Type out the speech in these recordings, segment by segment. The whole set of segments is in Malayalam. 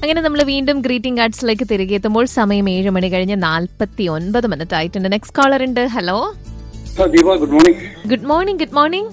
അങ്ങനെ നമ്മൾ വീണ്ടും ഗ്രീറ്റിംഗ് കാർഡ്സിലേക്ക് തിരികെ എത്തുമ്പോൾ സമയം ഏഴ് മണി കഴിഞ്ഞ് നാൽപ്പത്തി ഒൻപത് മിനിറ്റ് ആയിട്ടുണ്ട് നെക്സ്റ്റ് കോളർ ഉണ്ട് ഹലോ ആ, Deepa good morning good morning good morning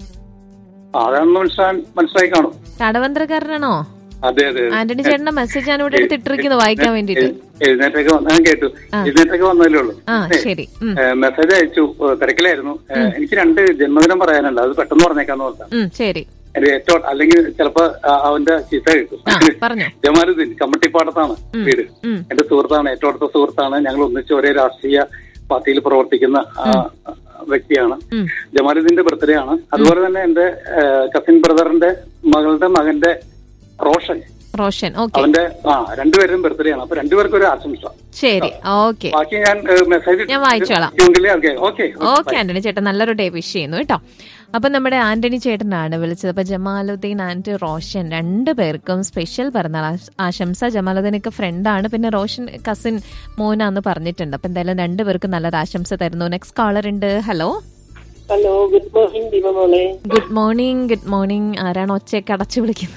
ആ, അതൊന്ന് മനസ്സിലാൻ മനസ്സിലായി കാണും കടവന്ത്രക്കാരനാണോ അതെ അതെ അതെ. ആന്റണി ചേട്ടന്റെ മെസ്സേജ് ഞാൻ ഇവിടെ എടുത്തിട്ടിരിക്കുന്നു വായിക്കാൻ വേണ്ടിട്ട് എഴു- എഴുന്നേറ്റൊക്കെ വന്ന- ഞാൻ കേട്ടു എഴുന്നേറ്റൊക്കെ വന്നതല്ലേ ഉള്ളൂ ആ ശരി ഉം, ഏ, മെസ്സേജ് അയച്ചു ഏ, തിരക്കിലായിരുന്നു ഏ, എനിക്ക് രണ്ട് ജന്മദിനം പറയാനുണ്ട് അത് പെട്ടെന്ന് പറഞ്ഞേക്കാന്ന് പറഞ്ഞാൽ ഉം, ശരി എന്റെ ഏറ്റവും അല്ലെങ്കിൽ ചിലപ്പോ ആ, അവന്റെ ചീത്ത കിട്ടും ആ പറഞ്ഞോ ജമാലുദ്ദീൻ കമ്മട്ടിപ്പാടത്താണ് വീട് ഉം. എന്റെ സുഹൃത്താണ് ഏറ്റവും അടുത്ത സുഹൃത്താണ് ഞങ്ങൾ ഒന്നിച്ച് ഒരേ രാഷ്ട്രീയ പാർട്ടിയിൽ പ്രവർത്തിക്കുന്ന ആ, വ്യക്തിയാണ് ഉം. ജമാലുദ്ദീന്റെ ബർത്ത്ഡേ ആണ് അതുപോലെ തന്നെ എന്റെ കസിൻ ബ്രദറിന്റെ മകളുടെ മകന്റെ റോഷൻ റോഷൻ ഓക്കെ അവന്റെ ആ രണ്ടുപേരും ബർത്ത്ഡേ ആണ് അപ്പൊ രണ്ടുപേർക്കും ഒരു ആശംസ ശരി ഓക്കെ ബാക്കി ഞാൻ മെസ്സേജ് ഞാൻ വായിച്ചോളാം. ഓക്കെ ഓക്കെ ഓക്കെ ആന്റണി ചേട്ടൻ നല്ലൊരു ഡേ വിഷ് ചെയ്യുന്നു കേട്ടോ അപ്പൊ നമ്മുടെ ആന്റണി ചേട്ടനാണ് വിളിച്ചത് അപ്പൊ ജമാലുദ്ദീൻ ആൻഡ് റോഷൻ രണ്ടു പേർക്കും സ്പെഷ്യൽ പിറന്നാൾ ആശ- ആശംസ ജമാലുദ്ദീനൊക്കെ ഫ്രണ്ടാണ് പിന്നെ റോഷൻ കസിൻ മോനാന്ന് പറഞ്ഞിട്ടുണ്ട് അപ്പൊ എന്തായാലും രണ്ടുപേർക്കും നല്ലൊരു ആശംസ തരുന്നു നെക്സ്റ്റ് കോളർ ഉണ്ട് hello hello good morning Deepa മോളെ ഗുഡ് മോർണിംഗ് ഗുഡ് മോർണിംഗ് ആരാണ് ഒച്ചയൊക്കെ അടച്ചു വിളിക്കുന്നത്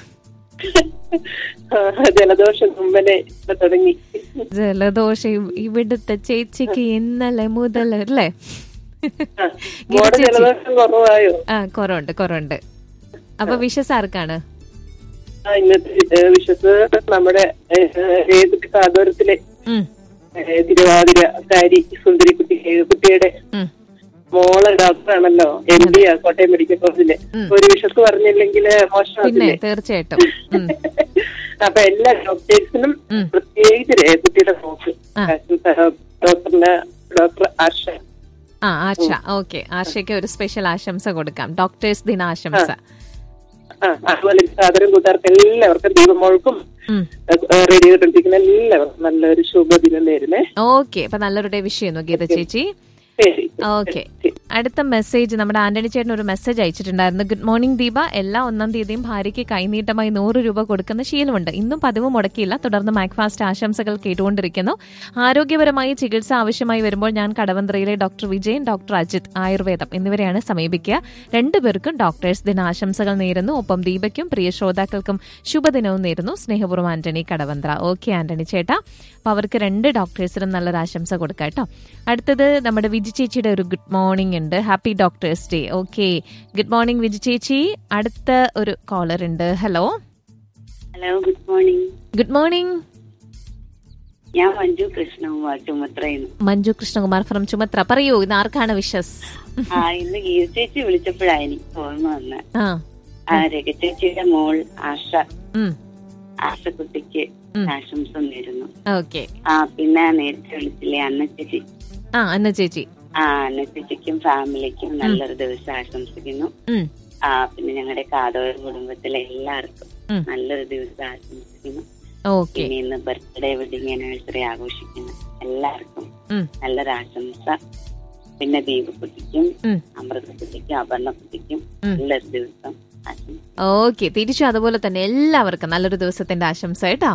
ആ, ജലദോഷം തുമ്മലെ ഇപ്പൊ തുടങ്ങി ജലദോഷം ഇവിടുത്തെ ചേച്ചിക്ക് ഇന്നലെ മുതൽ അല്ലേ ആ, മോടെ ജലദോഷം കുറവായോ ആ കുറവുണ്ട് കുറവുണ്ട് അപ്പൊ വിഷസ് ആർക്കാണ് ആ ഇന്നത്തെ ഏ, വിശ്വസ് നമ്മുടെ ഏ, ഏത് സാഗരത്തിലെ ഉം, ഏ, തിരുവാതിര കാരി സുന്ദരി കുട്ടി ഏ, കുട്ടിയുടെ ഉം. മോള് ഡോക്ടറാണല്ലോ എം ഡി ആ കോട്ടയം മെഡിക്കൽ കോളേജിലെ ഒരു വിശ്വസ് പറഞ്ഞില്ലെങ്കിൽ പിന്നെ മോശമാക്കില്ലേ തീർച്ചയായിട്ടും ഉം. അപ്പൊ എല്ലാ ഡോക്ടേഴ്സിനും പ്രത്യേകിച്ച് രേ- കുട്ടിയുടെ നോക്ക് ഡോക്ടറിന് ഡോക്ടർ ആർഷ ആ ആശ ഓക്കെ ആശയ്ക്ക് ഒരു സ്പെഷ്യൽ ആശംസ കൊടുക്കാം ഡോക്ടേഴ്സ് ദിനാശംസ ആ അതുപോലെ സാദരം കൂട്ടുകാർക്ക് എല്ലാവർക്കും ദീപമോൾക്കും ഉം. റേഡിയോ കേട്ടിരിക്കുന്ന എല്ലാവർക്കും നല്ലൊരു ശുഭദിനം നേരുന്നേ ഓക്കെ അപ്പൊ നല്ലൊരു ഡേ വിഷ് ചെയ്യുന്നു ഗീത ചേച്ചി ശരി ഓക്കെ അടുത്ത മെസ്സേജ് നമ്മുടെ ആന്റണി ചേട്ടൻ ഒരു മെസ്സേജ് അയച്ചിട്ടുണ്ടായിരുന്നു ഗുഡ് മോർണിംഗ് ദീപ എല്ലാ ഒന്നാം തീയതിയും ഭാര്യയ്ക്ക് കൈനീട്ടമായി നൂറ് രൂപ കൊടുക്കുന്ന ശീലമുണ്ട് ഇന്നും പതിവ് മുടക്കിയില്ല തുടർന്ന് മാക്ഫാസ്റ്റ് ആശംസകൾ കേട്ടുകൊണ്ടിരിക്കുന്നു ആരോഗ്യപരമായി ചികിത്സ ആവശ്യമായി വരുമ്പോൾ ഞാൻ കടവന്ത്രയിലെ ഡോക്ടർ വിജയൻ ഡോക്ടർ അജിത് ആയുർവേദം എന്നിവരെയാണ് സമീപിക്കുക രണ്ടുപേർക്കും ഡോക്ടേഴ്സ് ദിനാശംസകൾ നേരുന്നു ഒപ്പം ദീപയ്ക്കും പ്രിയ ശ്രോതാക്കൾക്കും ശുഭദിനവും നേരുന്നു സ്നേഹപൂർവ്വം ആന്റണി കടവന്ത്ര ഓക്കെ ആന്റണി ചേട്ടാ അപ്പൊ അവർക്ക് രണ്ട് ഡോക്ടേഴ്സിനും നല്ലൊരു ആശംസ കൊടുക്കാം കേട്ടോ അടുത്തത് നമ്മുടെ വിജി ചേച്ചിയുടെ ഒരു ഗുഡ് മോർണിംഗ് ഉണ്ട് happy doctors day okay good morning Viji ചേച്ചി അടുത്ത ഒരു കോളർ ഉണ്ട് hello hello good morning good morning ഞാൻ മഞ്ജു കൃഷ്ണകുമാർ ചുമത്രയുന്നു മഞ്ജു കൃഷ്ണകുമാർ ഫ്രം ചുമത്ര പറയൂ ഇത് ആർക്കാണ് വിഷസ് ആ ഇന്ന് ഗീത ചേച്ചി വിളിച്ചപ്പോഴാ എനിക്ക് ഓർമ്മ വന്ന ആ ആ രഗ ചേച്ചിയുടെ മോൾ ആശ ഉം ആശക്കുട്ടിക്ക് ആശംസ നേരുന്നു ഓക്കെ ആ പിന്നെ നേരത്തെ വിളിച്ചില്ലേ അന്ന ചേച്ചി ആ അന്ന ചേച്ചി ആ അന്ന ചേച്ചിക്കും ഫാമിലിക്കും നല്ലൊരു ദിവസം ആശംസിക്കുന്നു ഉം ആ പിന്നെ ഞങ്ങളുടെ കാതോര കുടുംബത്തിലെ എല്ലാവർക്കും ഉം. നല്ലൊരു ദിവസം ആശംസിക്കുന്നു ഓക്കെ പിന്നെ ഇന്ന് ബർത്ത്ഡേ വെഡിങ് ആനിവേഴ്സറി ആഘോഷിക്കുന്നു എല്ലാവർക്കും ഉം നല്ലൊരു ആശംസ പിന്നെ ദീപക്കുട്ടിക്കും ഉം അമൃതക്കുട്ടിക്കും അപർണക്കുട്ടിക്കും ഉം. നല്ലൊരു ദിവസം ആശംസ ഓക്കെ തിരിച്ചു അതുപോലെ തന്നെ എല്ലാവർക്കും നല്ലൊരു ദിവസത്തിന്റെ ആശംസ കേട്ടോ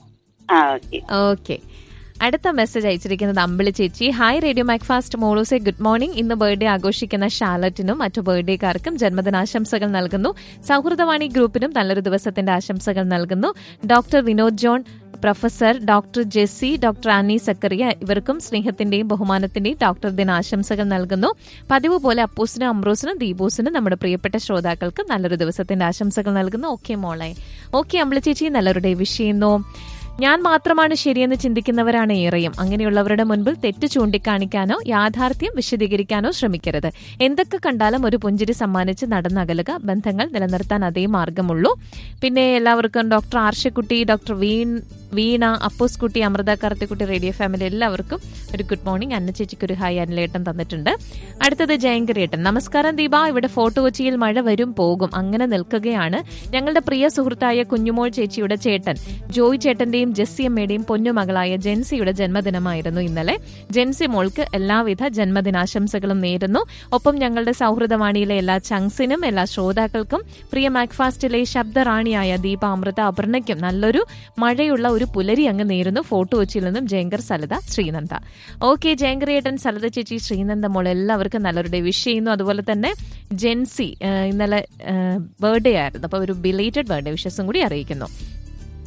ആ ഓക്കെ ഓക്കെ അടുത്ത മെസ്സേജ് അയച്ചിരിക്കുന്നത് അമ്പിളി ചേച്ചി ഹായ് റേഡിയോ മാക്ഫാസ്റ്റ് മോളൂസെ ഗുഡ് മോർണിംഗ് ഇന്ന് ബർത്ത്ഡേ ആഘോഷിക്കുന്ന ഷാലറ്റിനും മറ്റു ബർത്ത്ഡേക്കാർക്കും ജന്മദിനാശംസകൾ നൽകുന്നു സൗഹൃദവാണി ഗ്രൂപ്പിനും നല്ലൊരു ദിവസത്തിന്റെ ആശംസകൾ നൽകുന്നു doctor Vinod John professor doctor Jessy doctor Annie Zachariah ഇവർക്കും സ്നേഹത്തിന്റെയും ബഹുമാനത്തിന്റെയും ഡോക്ടർ ദിനാശംസകൾ നൽകുന്നു പതിവ് പോലെ അപ്പൂസിനും അമ്രോസിനും ദീപൂസിനും നമ്മുടെ പ്രിയപ്പെട്ട ശ്രോതാക്കൾക്കും നല്ലൊരു ദിവസത്തിന്റെ ആശംസകൾ നൽകുന്നു ഓക്കെ മോളെ ഓക്കെ അമ്പിളി ചേച്ചി നല്ലൊരു ഡേ വിഷ് ചെയ്യുന്നു ഞാൻ മാത്രമാണ് ശരിയെന്ന് ചിന്തിക്കുന്നവരാണ് ഏറെയും അങ്ങനെയുള്ളവരുടെ മുൻപിൽ തെറ്റ് ചൂണ്ടിക്കാണിക്കാനോ യാഥാർത്ഥ്യം വിശദീകരിക്കാനോ ശ്രമിക്കരുത് എന്തൊക്കെ കണ്ടാലും ഒരു പുഞ്ചിരി സമ്മാനിച്ച് നടന്നകലുക ബന്ധങ്ങൾ നിലനിർത്താൻ അതേ മാർഗമുള്ളൂ പിന്നെ എല്ലാവർക്കും ഡോക്ടർ ആർഷക്കുട്ടി ഡോക്ടർ വീൺ വീണ അപ്പൂസ് കുട്ടി അമൃത കർത്തിക്കുട്ടി റേഡിയോ ഫാമിലി എല്ലാവർക്കും ഒരു ഗുഡ് മോർണിംഗ് അന്ന ചേച്ചിക്ക് ഒരു ഹായ് അനിലേട്ടൻ തന്നിട്ടുണ്ട് അടുത്തത് ജയങ്കരിയേട്ടൻ നമസ്കാരം ദീപ ഇവിടെ ഫോർട്ട് കൊച്ചിയിൽ മഴ വരും പോകും അങ്ങനെ നിൽക്കുകയാണ് ഞങ്ങളുടെ പ്രിയ സുഹൃത്തായ കുഞ്ഞുമോൾ ചേച്ചിയുടെ ചേട്ടൻ ജോയ് ചേട്ടന്റെയും ജെസ്സിയമ്മയുടെയും പൊന്നുമകളായ ജെൻസിയുടെ ജന്മദിനമായിരുന്നു ഇന്നലെ ജെൻസി മോൾക്ക് എല്ലാവിധ ജന്മദിനാശംസകളും നേരുന്നു ഒപ്പം ഞങ്ങളുടെ സൗഹൃദവാണിയിലെ എല്ലാ ചങ്സിനും എല്ലാ ശ്രോതാക്കൾക്കും പ്രിയ മാക്ഫാസ്റ്റിലെ ശബ്ദറാണിയായ ദീപ അമൃത അപർണയ്ക്കും നല്ലൊരു മഴയുള്ള ഒരു പുലരി അങ്ങ് നേരുന്നു ഫോർട്ട് കൊച്ചിയിൽ നിന്നും ജയങ്കർ സലത ശ്രീനന്ദ ഓക്കെ ജയങ്കരേട്ടൻ സലത ചേച്ചി ശ്രീനന്ദ മോൾ എല്ലാവർക്കും നല്ലൊരു ഡേ വിഷ് ചെയ്യുന്നു അതുപോലെ തന്നെ ജെൻസി ആ, ഇന്നലെ ബർത്ത്ഡേ ആയിരുന്നു അപ്പൊ ഒരു ബിലേറ്റഡ് ബർത്ത്ഡേ വിഷസും കൂടി അറിയിക്കുന്നു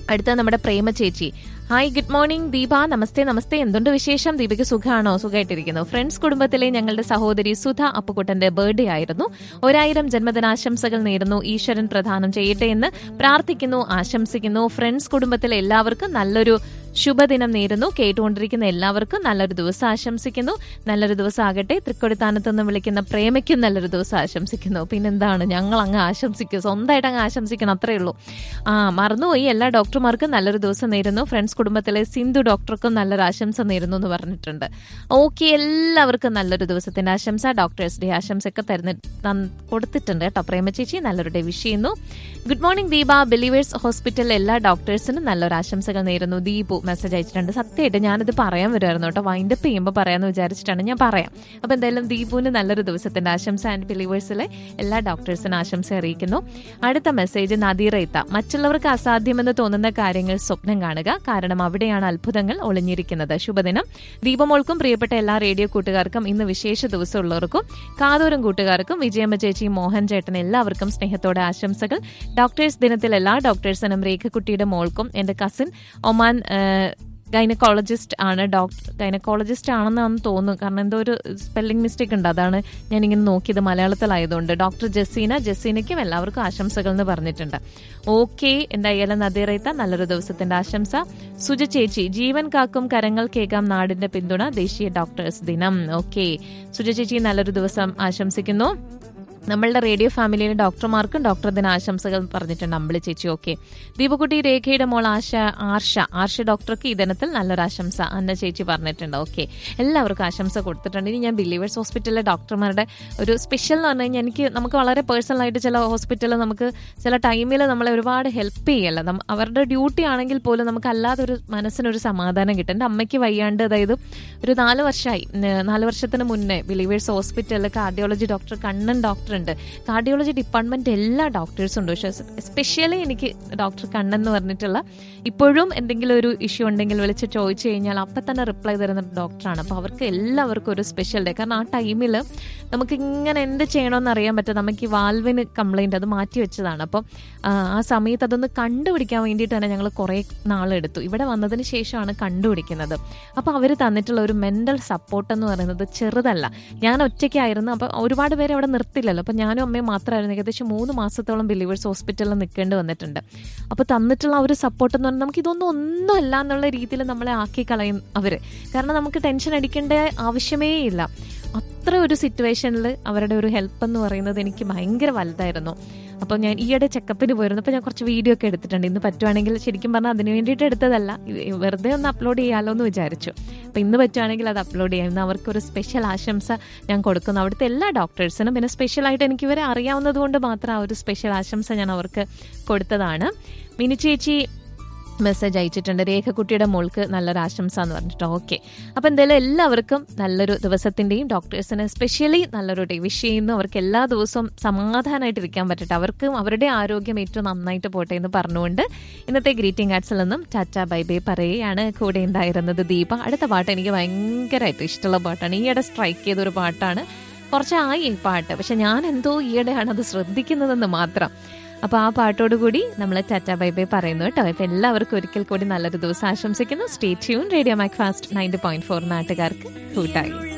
അടുത്ത നമ്മുടെ പ്രേമ ചേച്ചി ഹായ് ഗുഡ് മോർണിംഗ് ദീപ നമസ്തേ നമസ്തേ എന്തുണ്ട് വിശേഷം ദീപയ്ക്ക് സുഖമാണോ സുഖമായിട്ടിരിക്കുന്നു ഫ്രണ്ട്സ് കുടുംബത്തിലെ ഞങ്ങളുടെ സഹോദരി സുധ അപ്പുക്കുട്ടന്റെ ബർത്ത്ഡേ ആയിരുന്നു ഒരായിരം ജന്മദിനാശംസകൾ നേരുന്നു ഈശ്വരൻ പ്രദാനം ചെയ്യട്ടെ എന്ന് പ്രാർത്ഥിക്കുന്നു ആശംസിക്കുന്നു ഫ്രണ്ട്സ് കുടുംബത്തിലെ എല്ലാവർക്കും നല്ലൊരു ശുഭദിനം നേരുന്നു കേട്ടുകൊണ്ടിരിക്കുന്ന എല്ലാവർക്കും നല്ലൊരു ദിവസം ആശംസിക്കുന്നു നല്ലൊരു ദിവസം ആകട്ടെ തൃക്കൊടിത്താനത്ത് നിന്ന് വിളിക്കുന്ന പ്രേമയ്ക്കും നല്ലൊരു ദിവസം ആശംസിക്കുന്നു പിന്നെന്താണ് ഞങ്ങൾ അങ്ങ് ആശംസിക്കും സ്വന്തമായിട്ട് അങ്ങ് ആശംസിക്കണം അത്രേ ഉള്ളൂ ആ മറന്നുപോയി എല്ലാ ഡോക്ടർമാർക്കും നല്ലൊരു ദിവസം നേരുന്നു ഫ്രണ്ട്സ് കുടുംബത്തിലെ സിന്ധു ഡോക്ടർക്കും നല്ലൊരു ആശംസ നേരുന്നു എന്ന് പറഞ്ഞിട്ടുണ്ട് ഓക്കെ എല്ലാവർക്കും നല്ലൊരു ദിവസത്തിന്റെ ആശംസ ഡോക്ടേഴ്സ് ഡേ ആശംസ ഒക്കെ തരുന്ന തന്ന് കൊടുത്തിട്ടുണ്ട് കേട്ടോ പ്രേമ ചേച്ചി നല്ലൊരു ഡേ വിഷ് ചെയ്യുന്നു ഗുഡ് മോർണിംഗ് ദീപ ബിലീവേഴ്സ് ഹോസ്പിറ്റലിലെ എല്ലാ ഡോക്ടേഴ്സിനും നല്ലൊരു ആശംസകൾ നേരുന്നു ദീപു മെസ്സേജ് അയച്ചിട്ടുണ്ട് സത്യമായിട്ട് ഞാനിത് പറയാൻ വരുമായിരുന്നു കേട്ടോ വൈൻഡപ്പ് ചെയ്യുമ്പോൾ പറയാമെന്ന് വിചാരിച്ചിട്ടാണ് ഞാൻ പറയാം അപ്പോൾ എന്തായാലും ദീപുവിന് നല്ലൊരു ദിവസത്തിന്റെ ആശംസ ആൻഡ് ബിലീവേഴ്സിലെ എല്ലാ ഡോക്ടേഴ്സിനും ആശംസ അറിയിക്കുന്നു അടുത്ത മെസ്സേജ് നദീറയിത്ത മറ്റുള്ളവർക്ക് അസാധ്യമെന്ന് തോന്നുന്ന കാര്യങ്ങൾ സ്വപ്നം കാണുക കാരണം അവിടെയാണ് അത്ഭുതങ്ങൾ ഒളിഞ്ഞിരിക്കുന്നത് ശുഭദിനം ദീപമോൾക്കും പ്രിയപ്പെട്ട എല്ലാ റേഡിയോ കൂട്ടുകാർക്കും ഇന്ന് വിശേഷ ദിവസമുള്ളവർക്കും കാതോരം കൂട്ടുകാർക്കും വിജയമ്മ ചേച്ചി മോഹൻ ചേട്ടൻ എല്ലാവർക്കും സ്നേഹത്തോടെ ആശംസകൾ ഡോക്ടേഴ്സ് ദിനത്തിൽ എല്ലാ ഡോക്ടേഴ്സിനും രേഖക്കുട്ടിയുടെ മോൾക്കും എന്റെ കസിൻ ഒമാൻ ഗൈനക്കോളജിസ്റ്റ് ആണ് ഡോക്ടർ ഗൈനക്കോളജിസ്റ്റ് ആണെന്നാണ് തോന്നുന്നു കാരണം എന്തോ ഒരു സ്പെല്ലിംഗ് മിസ്റ്റേക്ക് ഉണ്ട് അതാണ് ഞാനിങ്ങനെ നോക്കിയത് മലയാളത്തിലായതുകൊണ്ട് ഡോക്ടർ ജസീന ജസീനയ്ക്കും എല്ലാവർക്കും ആശംസകൾ എന്ന് പറഞ്ഞിട്ടുണ്ട് ഓക്കെ എന്തായാലും നദീറയത്ത നല്ലൊരു ദിവസത്തിന്റെ ആശംസ സുജ ചേച്ചി ജീവൻ കാക്കും കരങ്ങൾ കേൾക്കാം നാടിന്റെ പിന്തുണ ദേശീയ ഡോക്ടേഴ്സ് ദിനം ഓക്കെ സുജ ചേച്ചി നല്ലൊരു ദിവസം ആശംസിക്കുന്നു നമ്മളുടെ റേഡിയോ ഫാമിലിയിലെ ഡോക്ടർമാർക്കും ഡോക്ടർ ദിന ആശംസകൾ പറഞ്ഞിട്ടുണ്ട് അമ്പിളി ചേച്ചി ഓക്കെ ദീപകുട്ടി രേഖയുടെ മോൾ ആശ ആർഷ ആർഷ ഡോക്ടർക്ക് ഈ ദിനത്തിൽ നല്ലൊരു ആശംസ അന്ന ചേച്ചി പറഞ്ഞിട്ടുണ്ട് ഓക്കെ എല്ലാവർക്കും ആശംസ കൊടുത്തിട്ടുണ്ട് ഇനി ഞാൻ ബിലീവേഴ്സ് ഹോസ്പിറ്റലിലെ ഡോക്ടർമാരുടെ ഒരു സ്പെഷ്യൽ എന്ന് പറഞ്ഞു കഴിഞ്ഞാൽ എനിക്ക് നമുക്ക് വളരെ പേഴ്സണലായിട്ട് ചില ഹോസ്പിറ്റലിൽ നമുക്ക് ചില ടൈമിൽ നമ്മളെ ഒരുപാട് ഹെൽപ്പ് ചെയ്യല്ല നമ്മ- അവരുടെ ഡ്യൂട്ടി ആണെങ്കിൽ പോലും നമുക്ക് അല്ലാതെ ഒരു മനസ്സിനൊരു സമാധാനം കിട്ടും എൻ്റെ അമ്മയ്ക്ക് വയ്യാണ്ട് അതായത് ഒരു നാല് വർഷമായി ഉം, നാല് വർഷത്തിന് മുന്നേ ബിലീവേഴ്സ് ഹോസ്പിറ്റലിൽ കാർഡിയോളജി ഡോക്ടർ കണ്ണൻ ഡോക്ടർ ഉണ്ട് കാർഡിയോളജി ഡിപ്പാർട്ട്മെന്റ് എല്ലാ ഡോക്ടേഴ്സും ഉണ്ട് പക്ഷേ സ്പെഷ്യലി എനിക്ക് ഡോക്ടർ കണ്ണൻ എന്ന് പറഞ്ഞിട്ടുള്ള ഇപ്പോഴും എന്തെങ്കിലും ഒരു ഇഷ്യൂ ഉണ്ടെങ്കിൽ വിളിച്ച് ചോദിച്ചു കഴിഞ്ഞാൽ അപ്പം തന്നെ റിപ്ലൈ തരുന്ന ഡോക്ടറാണ് അപ്പോൾ അവർക്ക് എല്ലാവർക്കും ഒരു സ്പെഷ്യൽ ഡേ കാരണം ആ ടൈമിൽ നമുക്ക് ഇങ്ങനെ എന്ത് ചെയ്യണമെന്ന് അറിയാൻ പറ്റും നമുക്ക് ഈ വാൽവിന് കംപ്ലൈൻറ്റ് അത് മാറ്റി വെച്ചതാണ് അപ്പം ആ, ആ സമയത്ത് അതൊന്ന് കണ്ടുപിടിക്കാൻ വേണ്ടിയിട്ട് തന്നെ ഞങ്ങൾ കുറേ നാളെടുത്തു ഇവിടെ വന്നതിന് ശേഷമാണ് കണ്ടുപിടിക്കുന്നത് അപ്പോൾ അവർ തന്നിട്ടുള്ള ഒരു മെൻ്റൽ സപ്പോർട്ട് എന്ന് പറയുന്നത് ചെറുതല്ല ഞാൻ ഒറ്റയ്ക്കായിരുന്നു അപ്പോൾ ഒരുപാട് പേര് അവിടെ നിർത്തില്ലല്ലോ അപ്പോൾ ഞാനും അമ്മയും മാത്രമായിരുന്നു ഏകദേശം മൂന്ന് മാസത്തോളം ബിലീവേഴ്സ് ഹോസ്പിറ്റലിൽ നിൽക്കേണ്ടി വന്നിട്ടുണ്ട് അപ്പോൾ തന്നിട്ടുള്ള ആ ഒരു സപ്പോർട്ട് എന്ന് പറഞ്ഞാൽ നമുക്ക് ഇതൊന്നും ഒന്നുമല്ല എന്നുള്ള രീതിയിൽ നമ്മളെ ആക്കി കളയും അവർ കാരണം നമുക്ക് ടെൻഷൻ അടിക്കേണ്ട ആവശ്യമേ ഇല്ല അത്ര ഒരു സിറ്റുവേഷനിൽ അവരുടെ ഒരു ഹെൽപ്പ് എന്ന് പറയുന്നത് എനിക്ക് ഭയങ്കര വലുതായിരുന്നു അപ്പോൾ ഞാൻ ഈയിടെ ചെക്കപ്പിന് പോയിരുന്നു അപ്പോൾ ഞാൻ കുറച്ച് വീഡിയോ ഒക്കെ എടുത്തിട്ടുണ്ട് ഇന്ന് പറ്റുവാണെങ്കിൽ ശരിക്കും പറഞ്ഞാൽ അതിന് വേണ്ടിയിട്ട് എടുത്തതല്ല ഇത് വെറുതെ ഒന്ന് അപ്ലോഡ് ചെയ്യാമല്ലോ എന്ന് വിചാരിച്ചു അപ്പോൾ ഇന്ന് പറ്റുവാണെങ്കിൽ അത് അപ്ലോഡ് ചെയ്യാം ഇന്ന് അവർക്കൊരു സ്പെഷ്യൽ ആശംസ ഞാൻ കൊടുക്കുന്നു അവിടുത്തെ എല്ലാ ഡോക്ടേഴ്സിനും പിന്നെ സ്പെഷ്യലായിട്ട് എനിക്ക് ഇവരെ അറിയാവുന്നത് കൊണ്ട് മാത്രം ആ ഒരു സ്പെഷ്യൽ ആശംസ ഞാൻ അവർക്ക് കൊടുത്തതാണ് മിനി ചേച്ചി മെസ്സേജ് അയച്ചിട്ടുണ്ട് രേഖക്കുട്ടിയുടെ മോൾക്ക് നല്ലൊരു ആശംസ എന്ന് പറഞ്ഞിട്ട് ഓക്കെ അപ്പം എന്തായാലും എല്ലാവർക്കും നല്ലൊരു ദിവസത്തിന്റെയും ഡോക്ടേഴ്സിന് സ്പെഷ്യലി നല്ലൊരു ഡേ വിഷ് ചെയ്യുന്നു അവർക്ക് എല്ലാ ദിവസവും സമാധാനമായിട്ട് ഇരിക്കാൻ പറ്റട്ടെ അവർക്കും അവരുടെ ആരോഗ്യം ഏറ്റവും നന്നായിട്ട് പോട്ടെ എന്ന് പറഞ്ഞുകൊണ്ട് ഇന്നത്തെ ഗ്രീറ്റിംഗ് കാർഡ്സിൽ നിന്നും ടാറ്റ ബൈ ബൈ പറയുകയാണ് കൂടെ ഉണ്ടായിരുന്നത് ദീപ അടുത്ത പാട്ട് എനിക്ക് ഭയങ്കരമായിട്ട് ഇഷ്ടമുള്ള പാട്ടാണ് ഈയിടെ സ്ട്രൈക്ക് ചെയ്ത ഒരു പാട്ടാണ് കുറച്ചായി ഈ പാട്ട് പക്ഷെ ഞാൻ എന്തോ ഈയിടെയാണ് അത് ശ്രദ്ധിക്കുന്നതെന്ന് മാത്രം അപ്പോൾ ആ പാട്ടോട് കൂടി നമ്മൾ ടാറ്റ ബൈ ബൈ പറയുന്നു കേട്ടോ ഇപ്പം എല്ലാവർക്കും ഒരിക്കൽ കൂടി നല്ലൊരു ദിവസം ആശംസിക്കുന്നു stay tune radio Mac Fast ninety point four നാട്ടുകാർക്ക് കൂട്ടായി